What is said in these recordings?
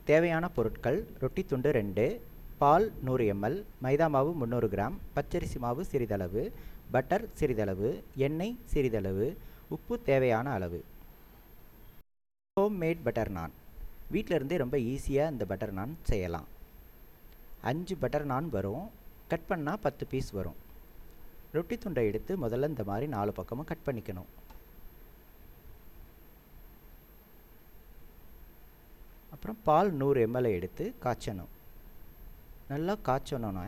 தேவையான பொருட்கள் ரொட்டி துண்டு ரெண்டு பால் நூறு எம்எல் மைதா மாவு முந்நூறு கிராம் பச்சரிசி மாவு சிறிதளவு பட்டர் சிறிதளவு எண்ணெய் சிறிதளவு உப்பு தேவையான அளவு ஹோம் மேட் பட்டர் நான் வீட்டில் இருந்தே ரொம்ப ஈஸியாக இந்த பட்டர் நான் செய்யலாம் அஞ்சு பட்டர் நான் வரும் கட் பண்ணால் பத்து பீஸ் வரும் ரொட்டி துண்டை எடுத்து முதல்ல இந்த மாதிரி நாலு பக்கமும் கட் பண்ணிக்கணும் அப்புறம் பால் நூறு எம்எல் எடுத்து காய்ச்சணும் நல்லா காய்ச்சணுன்னா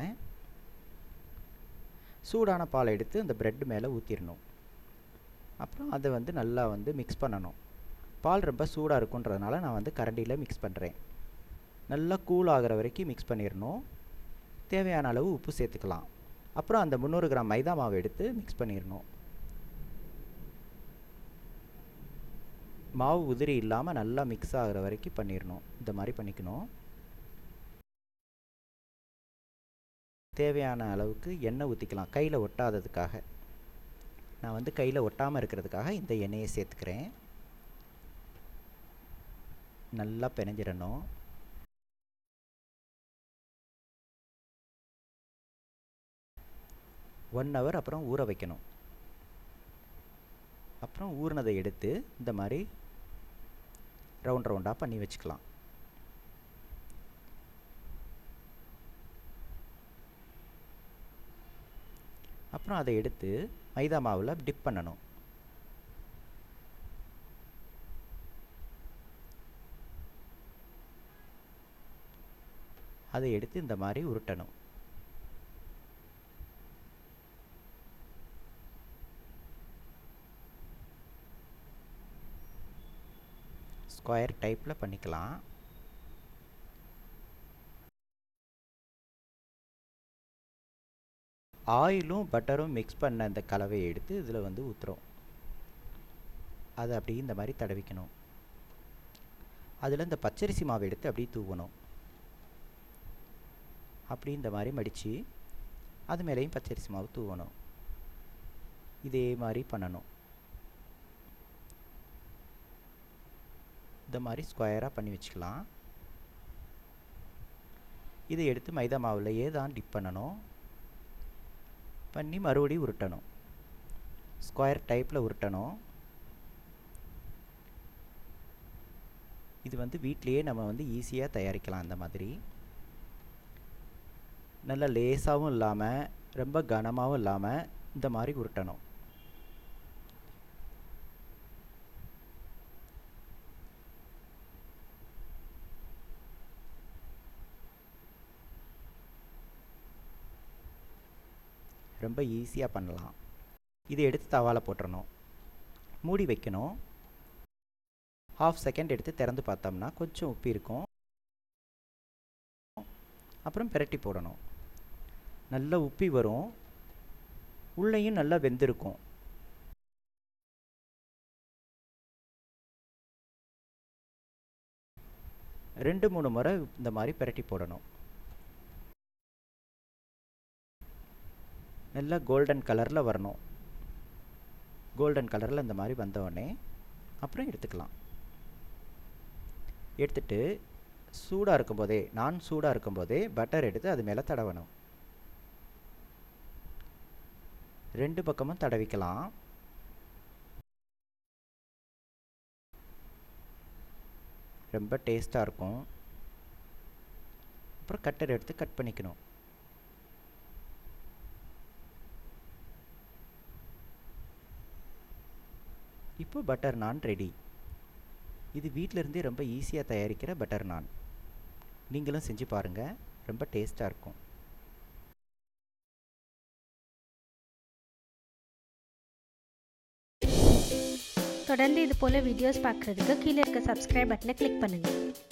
சூடான பாலை எடுத்து அந்த ப்ரெட் மேலே ஊற்றிடணும் அப்புறம் அதை வந்து நல்லா வந்து மிக்ஸ் பண்ணணும் பால் ரொம்ப சூடாக இருக்குன்றதுனால நான் வந்து கரண்டியில் மிக்ஸ் பண்ணுறேன் நல்லா கூல் ஆகிற வரைக்கும் மிக்ஸ் பண்ணிடணும் தேவையான அளவு உப்பு சேர்த்துக்கலாம் அப்புறம் அந்த முந்நூறு கிராம் மைதா மாவு எடுத்து மிக்ஸ் பண்ணிடணும் மாவு உதிரி இல்லாமல் நல்லா மிக்ஸ் ஆகிற வரைக்கும் பண்ணிடணும் இந்த மாதிரி பண்ணிக்கணும் தேவையான அளவுக்கு எண்ணெய் ஊற்றிக்கலாம் கையில் ஒட்டாததுக்காக நான் வந்து கையில் ஒட்டாமல் இருக்கிறதுக்காக இந்த எண்ணெயை சேர்த்துக்கிறேன் நல்லா பிணைஞ்சிடணும் ஒன் ஹவர் அப்புறம் ஊற வைக்கணும் அப்புறம் ஊறினதை எடுத்து இந்த மாதிரி ரவுண்ட் ரவுண்டாக பண்ணி வச்சுக்கலாம் அப்புறம் அதை எடுத்து மைதா மாவில் டிப் பண்ணணும் அதை எடுத்து இந்த மாதிரி உருட்டணும் ஸ்கொயர் டைப்பில் பண்ணிக்கலாம் ஆயிலும் பட்டரும் மிக்ஸ் பண்ண அந்த கலவையை எடுத்து இதில் வந்து ஊற்றுறோம் அதை அப்படியே இந்த மாதிரி தடவிக்கணும் அதில் இந்த பச்சரிசி மாவு எடுத்து அப்படியே தூவணும் அப்படி இந்த மாதிரி மடித்து அது மேலேயும் பச்சரிசி மாவு தூவணும் இதே மாதிரி பண்ணணும் இந்த மாதிரி ஸ்கொயராக பண்ணி வச்சுக்கலாம் இதை எடுத்து மைதா மாவுலையே தான் டிப் பண்ணணும் பண்ணி மறுபடியும் உருட்டணும் ஸ்கொயர் டைப்பில் உருட்டணும் இது வந்து வீட்லேயே நம்ம வந்து ஈஸியாக தயாரிக்கலாம் அந்த மாதிரி நல்ல லேசாகவும் இல்லாமல் ரொம்ப கனமாகவும் இல்லாமல் இந்த மாதிரி உருட்டணும் ரொம்ப ஈஸியாக பண்ணலாம் இதை எடுத்து தவால போட்டுறணும் மூடி வைக்கணும் ஹாஃப் செகண்ட் எடுத்து திறந்து பார்த்தோம்னா கொஞ்சம் உப்பி இருக்கும் அப்புறம் பிரட்டி போடணும் நல்லா உப்பி வரும் உள்ளேயும் நல்லா வெந்திருக்கும் ரெண்டு மூணு முறை இந்த மாதிரி பிரட்டி போடணும் நல்லா கோல்டன் கலரில் வரணும் கோல்டன் கலரில் இந்த மாதிரி வந்தவுடனே அப்புறம் எடுத்துக்கலாம் எடுத்துட்டு சூடாக இருக்கும்போதே நான் சூடாக இருக்கும்போதே பட்டர் எடுத்து அது மேலே தடவணும் ரெண்டு பக்கமும் தடவிக்கலாம் ரொம்ப டேஸ்ட்டாக இருக்கும் அப்புறம் கட்டர் எடுத்து கட் பண்ணிக்கணும் இப்போ பட்டர் நான் ரெடி இது வீட்டில் இருந்தே ரொம்ப ஈஸியாக தயாரிக்கிற பட்டர் நான் நீங்களும் செஞ்சு பாருங்கள் ரொம்ப டேஸ்ட்டாக இருக்கும் தொடர்ந்து இது போல் வீடியோஸ் பார்க்குறதுக்கு கீழே இருக்க சப்ஸ்கிரைப் பட்டனை கிளிக் பண்ணுங்கள்